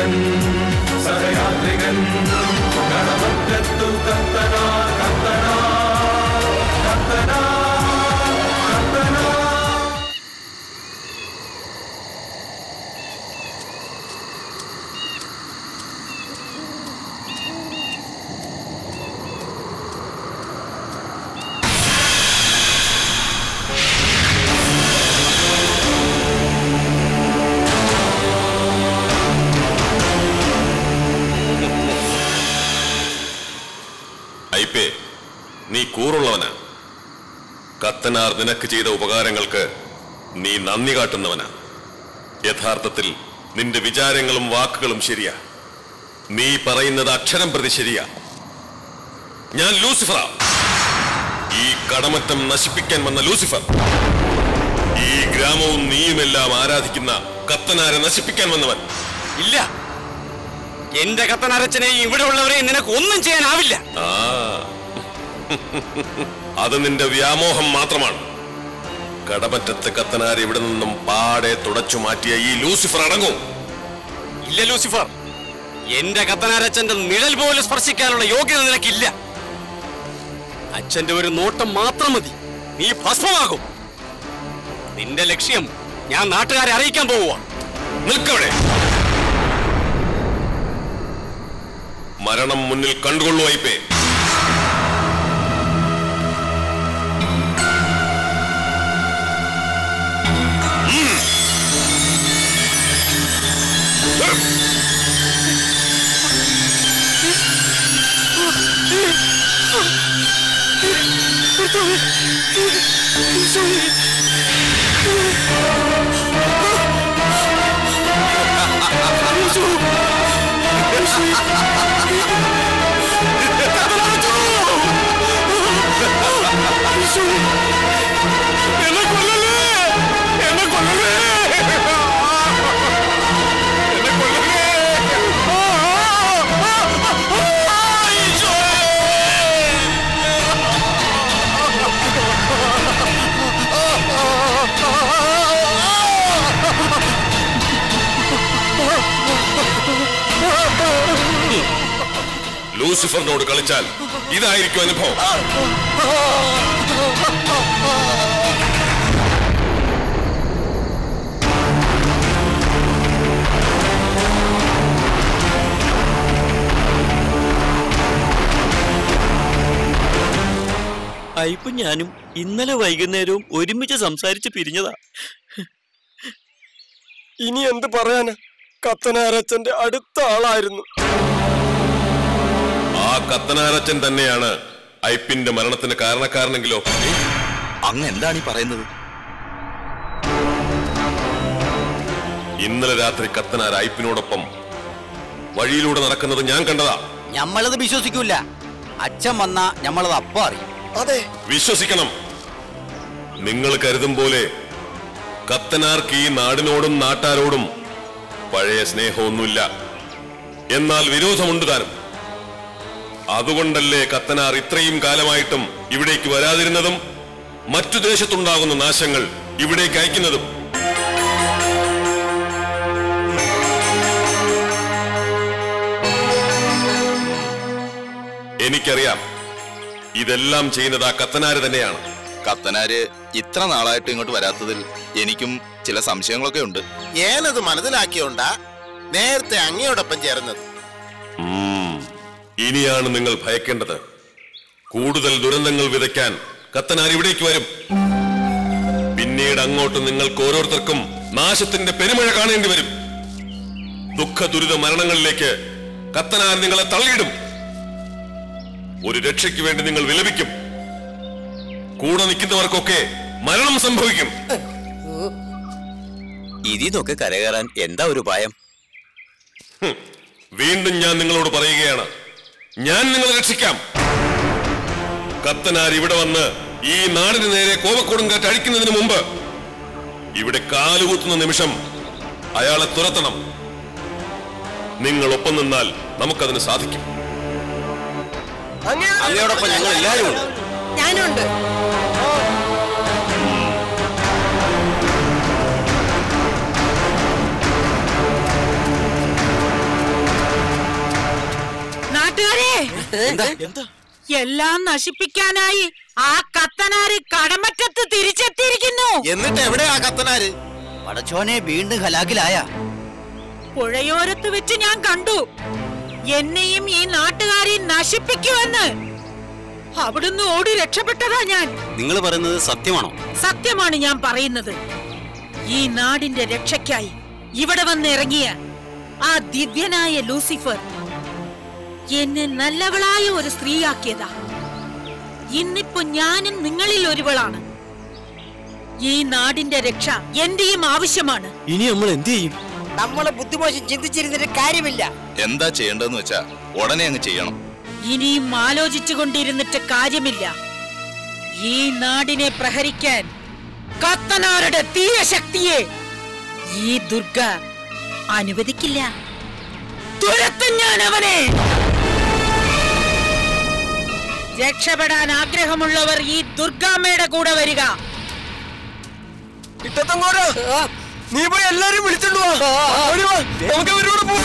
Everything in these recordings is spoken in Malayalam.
സഹയാത്രികൻ സഹയാത്രികൻ ഗണമറ്റത്തു കത്തന കത്തന കത്തന കത്തന ഐപ്പേ നീ കൂറുള്ളവനാ കത്തനാർ നിനക്ക് ചെയ്ത ഉപകാരങ്ങൾക്ക് നീ നന്ദി കാട്ടുന്നവനാ യഥാർത്ഥത്തിൽ നിന്റെ വിചാരങ്ങളും വാക്കുകളും ശരിയാ നീ പറയുന്നത് അക്ഷരം പ്രതി ശരിയാ ഞാൻ ലൂസിഫറാ ഈ കടമറ്റം നശിപ്പിക്കാൻ വന്ന ലൂസിഫർ ഈ ഗ്രാമവും നീയുമെല്ലാം ആരാധിക്കുന്ന കത്തനാരെ നശിപ്പിക്കാൻ വന്നവൻ ഇല്ല എന്റെ കത്തനരച്ചനെയും ഇവിടെ ഉള്ളവരെയും നിനക്ക് ഒന്നും ചെയ്യാനാവില്ല ആ അത് നിന്റെ വ്യാമോഹം മാത്രമാണ് കടമറ്റത്ത് കത്തനാർ ഇവിടെ നിന്നും പാടെ തുടച്ചു മാറ്റിയ ഈ ലൂസിഫർ അടങ്ങും ഇല്ല ലൂസിഫർ എന്റെ കത്തനാരച്ചന്റെ നിഴൽ പോലും സ്പർശിക്കാനുള്ള യോഗ്യത നിനക്കില്ല അച്ഛന്റെ ഒരു നോട്ടം മാത്രം മതി നീ ഭസ്മമാകും നിന്റെ ലക്ഷ്യം ഞാൻ നാട്ടുകാരെ അറിയിക്കാൻ പോവുക നിൽക്കവിടെ മരണം മുന്നിൽ കണ്ടുകൊള്ളു ഐപ്പേ എന്നെ കൊല്ലല്ലേ എന്നെ കൊല്ലല്ലേ എന്നെ കൊല്ലല്ലേ ലൂസിഫറിനോട് കളിച്ചാൽ ഇതായിരിക്കും അനുഭവം അയ്പും ഞാനും ഇന്നലെ വൈകുന്നേരവും ഒരുമിച്ച് സംസാരിച്ച് പിരിഞ്ഞതാ ഇനി എന്ത് പറയാനാ കത്തനാരച്ചന്റെ അടുത്ത ആളായിരുന്നു ആ കത്തനാരച്ചൻ തന്നെയാണ് ഐപ്പിന്റെ മരണത്തിന് കാരണക്കാരനെങ്കിലോ അങ്ങ് എന്താണ് ഈ പറയുന്നത് ഇന്നലെ രാത്രി കത്തനാർ ഐപ്പിനോടൊപ്പം വഴിയിലൂടെ നടക്കുന്നത് ഞാൻ കണ്ടതാ ഞമ്മളത് വിശ്വസിക്കൂല അച്ഛൻ വന്ന ഞമ്മളത് അപ്പൊ അറിയും അതെ വിശ്വസിക്കണം നിങ്ങൾ കരുതും പോലെ കത്തനാർക്ക് ഈ നാടിനോടും നാട്ടാരോടും പഴയ സ്നേഹമൊന്നുമില്ല എന്നാൽ വിരോധമുണ്ട് താനും അതുകൊണ്ടല്ലേ കത്തനാർ ഇത്രയും കാലമായിട്ടും ഇവിടേക്ക് വരാതിരുന്നതും മറ്റു ദേശത്തുണ്ടാകുന്ന നാശങ്ങൾ ഇവിടേക്ക് അയക്കുന്നതും എനിക്കറിയാം ഇതെല്ലാം ചെയ്യുന്നത് ആ കത്തനാര് തന്നെയാണ് കത്തനാര് ഇത്ര നാളായിട്ട് ഇങ്ങോട്ട് വരാത്തതിൽ എനിക്കും ചില സംശയങ്ങളൊക്കെ ഉണ്ട് ഏനത് മനസ്സിലാക്കിയോണ്ടാ നേരത്തെ അങ്ങയോടൊപ്പം ചേർന്നത് ഉം. ഇനിയാണ് നിങ്ങൾ ഭയക്കേണ്ടത് കൂടുതൽ ദുരന്തങ്ങൾ വിതയ്ക്കാൻ കത്തനാർ ഇവിടേക്ക് വരും പിന്നീട് അങ്ങോട്ട് നിങ്ങൾക്ക് ഓരോരുത്തർക്കും നാശത്തിന്റെ പെരുമഴ കാണേണ്ടി വരും ദുഃഖ ദുരിത മരണങ്ങളിലേക്ക് കത്തനാർ നിങ്ങളെ തള്ളിയിടും ഒരു രക്ഷയ്ക്ക് വേണ്ടി നിങ്ങൾ വിലപിക്കും കൂടെ നിൽക്കുന്നവർക്കൊക്കെ മരണം സംഭവിക്കും ഇതിന്നൊക്കെ കരകയറാൻ എന്താ ഒരു ഉപായം വീണ്ടും ഞാൻ നിങ്ങളോട് പറയുകയാണ് ഞാൻ നിങ്ങളെ രക്ഷിക്കാം കത്തനാർ ഇവിടെ വന്ന് ഈ നാടിന് നേരെ കോപക്കൊടുങ്കാറ്റ് അടിക്കുന്നതിന് മുമ്പ് ഇവിടെ കാലുകുത്തുന്ന നിമിഷം അയാളെ തുരത്തണം നിങ്ങൾ ഒപ്പം നിന്നാൽ നമുക്കതിന് സാധിക്കും അങ്ങയോടൊപ്പം ഞങ്ങൾ എല്ലാവരും ഉണ്ട് ഞാനുണ്ട് എല്ലാം നശിപ്പിക്കാനായി ആ കത്തനാര് കടമറ്റത്ത് തിരിച്ചെത്തിയിരിക്കുന്നു എന്നിട്ട് എവിടെയാ കത്തനാര് പടച്ചോനെ വീണ്ടും ഹലാക്കിലായ പുഴയോരത്ത് വെച്ച് ഞാൻ കണ്ടു എന്നെയും ഈ നാട്ടുകാരെയും നശിപ്പിക്കുമെന്ന് അവിടുന്ന് ഓടി രക്ഷപ്പെട്ടതാ ഞാൻ നിങ്ങൾ പറയുന്നത് സത്യമാണോ സത്യമാണ് ഞാൻ പറയുന്നത് ഈ നാടിന്റെ രക്ഷയ്ക്കായി ഇവിടെ വന്ന് ഇറങ്ങിയ ആ ദിവ്യനായ ലൂസിഫർ എന്നെ നല്ലവളായ ഒരു സ്ത്രീയാക്കിയതാ ഇന്നിപ്പോ ഞാനും നിങ്ങളിൽ ഒരുവളാണ് ഈ നാടിന്റെ രക്ഷ എന്റെയും ആവശ്യമാണ് ഇനി നമ്മൾ എന്ത് ചെയ്യും നമ്മള് ബുദ്ധിമോശം ചിന്തിച്ചിരുന്നിട്ട് കാര്യമില്ല എന്താ ചെയ്യേണ്ടതെന്ന് വെച്ചാ ഉടനെ അങ്ങ് ചെയ്യണം ഇനിയും ആലോചിച്ചു കൊണ്ടിരുന്നിട്ട് കാര്യമില്ല ഈ നാടിനെ പ്രഹരിക്കാൻ കത്തനാരുടെ തീയശക്തിയെ ഈ ദുർഗ അനുവദിക്കില്ല തുരത്തും ഞാൻ അവനെ രക്ഷപ്പെടാൻ ആഗ്രഹമുള്ളവർ ഈ ദുർഗാമ്മയുടെ കൂടെ വരിക ഇട്ടത്തങ്ങോട് നീ പോയി എല്ലാരും വിളിച്ചോണ്ട് വാ ഓടി വാ. നമുക്ക് അവരോട് പോ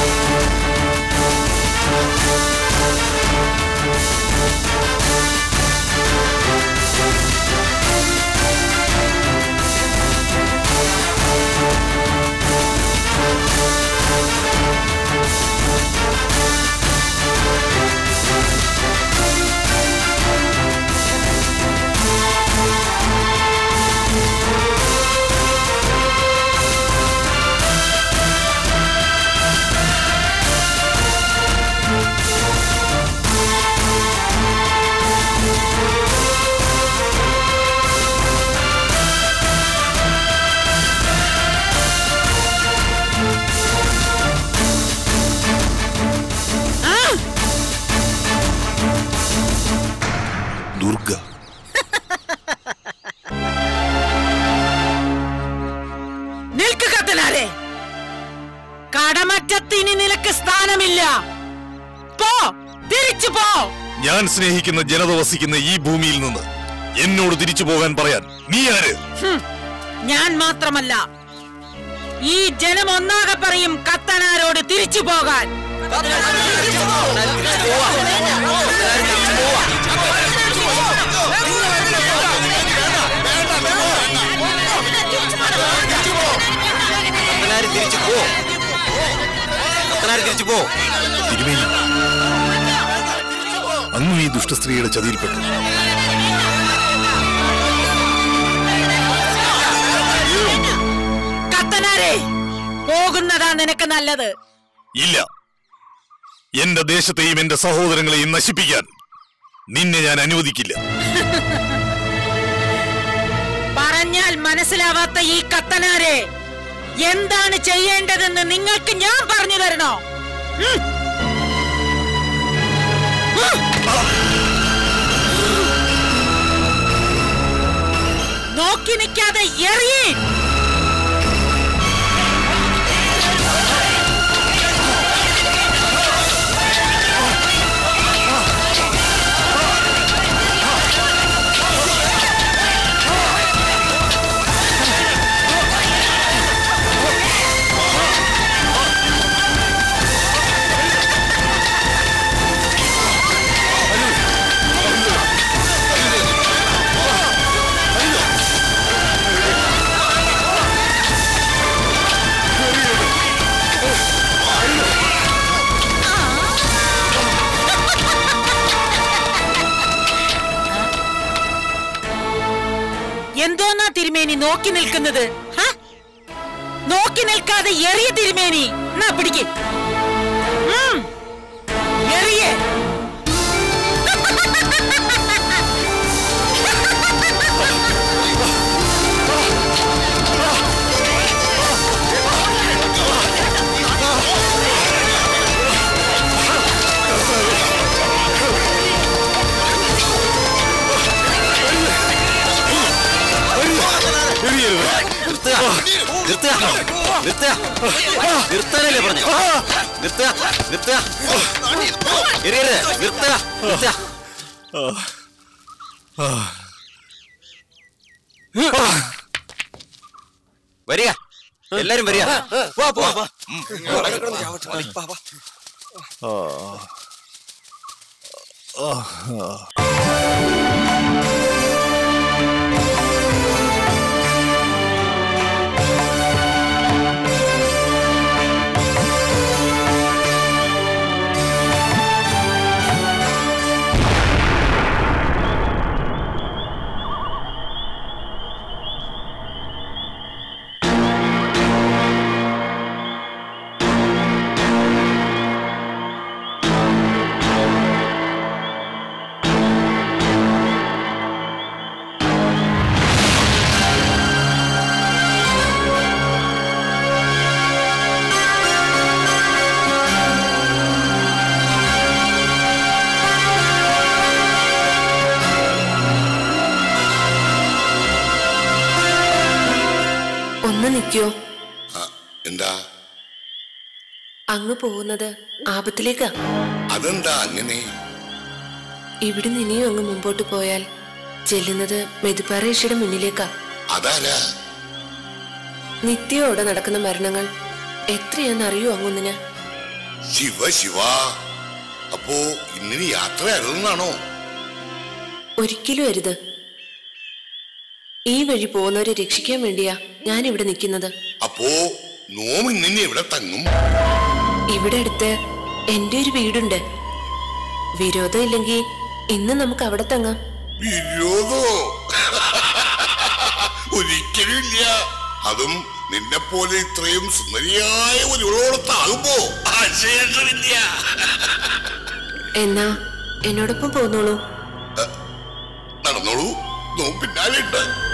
ദുർഗ നിൽക്ക് കത്തനാരെ കടമറ്റത്തിന് നിനക്ക് സ്ഥാനമില്ല പോ തിരിച്ചു പോ ഞാൻ സ്നേഹിക്കുന്ന ജനത വസിക്കുന്ന ഈ ഭൂമിയിൽ നിന്ന് എന്നോട് തിരിച്ചു പോകാൻ പറയാൻ നീ ആര് ഹും, ഞാൻ മാത്രമല്ല ഈ ജനം ഒന്നാകെ പറയും കത്തനാരോട് തിരിച്ചു പോകാൻ കത്തനാര് തിരിച്ചു പോ കത്തനാര് തിരിച്ചു പോ തിരുമേനി അങ്ങ് ഈ ദുഷ്ടസ്ത്രീയുടെ ചതിയിൽപ്പെട്ടു കത്തനാരെ പോകുന്നതാ നിനക്ക് നല്ലത് ഇല്ല എന്റെ ദേശത്തെയും എന്റെ സഹോദരങ്ങളെയും നശിപ്പിക്കാൻ നിന്നെ ഞാൻ അനുവദിക്കില്ല പറഞ്ഞാൽ മനസ്സിലാവാത്ത ഈ കത്തനാരെ എന്താണ് ചെയ്യേണ്ടതെന്ന് നിങ്ങൾക്ക് ഞാൻ പറഞ്ഞു തരണോ ഉം. ഉം. നോക്കി നിൽക്കാതെ എറിയേ എന്തോന്നാ തിരുമേനി നോക്കി നിൽക്കുന്നത് ഹ? നോക്കി നിൽക്കാതെ എറിയ തിരുമേനി എന്നാ പിടിക്ക് ഉം. എറിയേ നിർത്തുക നിർത്തുക നിർത്തുക നിർത്താനല്ലേ പറഞ്ഞു നിർത്തുക നിർത്തുക എറിയരുത് നിർത്തുക നിർത്തുക വരിക എല്ലാരും വരിക വാ പോ ഒന്ന് നിൽക്കോ എന്താ അങ്ങ് പോകുന്നത് ആപത്തിലേക്കാ അതെന്താ അങ്ങനെ ഇവിടുന്ന് ഇനിയും അങ്ങ് മുമ്പോട്ട് പോയാൽ ചെല്ലുന്നത് മെതുപ്പാറ ഋഷിയുടെ മുന്നിലേക്കാ അതാരാ നിത്യോടെ നടക്കുന്ന മരണങ്ങൾ എത്രയാണെന്നറിയോ അങ്ങൊന്നിന് ശിവ ശിവ അപ്പോ ഇന്നിനി യാത്ര അരുതെന്നാണോ ഒരിക്കലും അരുത് ഈ വഴി പോകുന്നവരെ രക്ഷിക്കാൻ വേണ്ടിയാ ഞാൻ ഇവിടെ നിൽക്കുന്നത് അപ്പോ നോമി നിന്നെ ഇവിടെ തങ്ങും ഇവിടെ അടുത്ത് എന്റെ ഒരു വീടുണ്ട് വിരോധം ഇല്ലെങ്കിൽ ഇന്ന് നമുക്ക് അവിടെ തങ്ങാം വിരോധോ ഒരിക്കലും ഇല്ല അതും നിന്നെ പോലെ ഇത്രയും സുന്ദരിയായ ഒരുവളോടത്താകുമ്പോ ആശയമില്ല എന്നാ എന്നോടൊപ്പം പോന്നോളൂ നടന്നോളൂ നോ പിന്നാലെ ഉണ്ട്